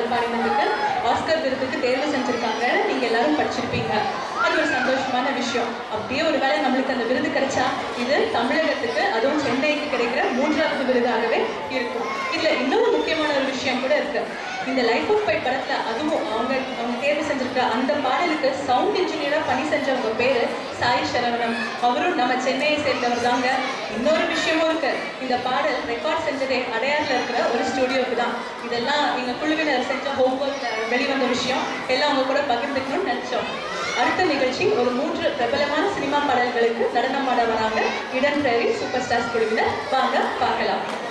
பாடல் பாடினதுக்கு ஆஸ்கர் விருதுக்கு தேர்வு செஞ்சிருக்காங்க நீங்க எல்லாரும் படிச்சிருப்பீங்க அது ஒரு சந்தோஷமான விஷயம் அப்படியே ஒரு வேளை நம்மளுக்கு அந்த விருது கிடைச்சா இது தமிழகத்துக்கு அதுவும் சென்னைக்கு கிடைக்கிற மூன்றாவது விருதாகவே இருக்கும் இதுல இன்னொரு முக்கியமான ஒரு விஷயம் கூட இருக்கு இந்த லைஃப் ஆஃப் பை படத்துல அதுவும் அவங்க அவங்க தேர்வு செஞ்சிருக்க அந்த பாடலுக்கு சவுண்ட் இன்ஜினியரா பணி செஞ்சவங்க பேரு சாய் சரவணன் அவரும் நம்ம சென்னையை சேர்ந்தவர் தாங்க இன்னொரு விஷயமும் இருக்கு இந்த பாடல் ரெக்கார்ட் செஞ்சதே அடையாறுல இருக்கிற ஒரு ஸ்டுடியோவுக்கு தான் இதெல்லாம் எங்க குழுவினர் செஞ்ச ஹோம்ஒர்க் வெளிவந்த விஷயம் எல்லாம் அவங்க கூட பகிர்ந்துக்கணும்னு நினைச்சோம் அடுத்த நிகழ்ச்சி ஒரு மூன்று பிரபலமான சினிமா பாடல்களுக்கு நடனம் ஆட வராங்க இடன் பிரேரி சூப்பர் ஸ்டார்ஸ் குழுவினர் வாங்க பார்க்கலாம்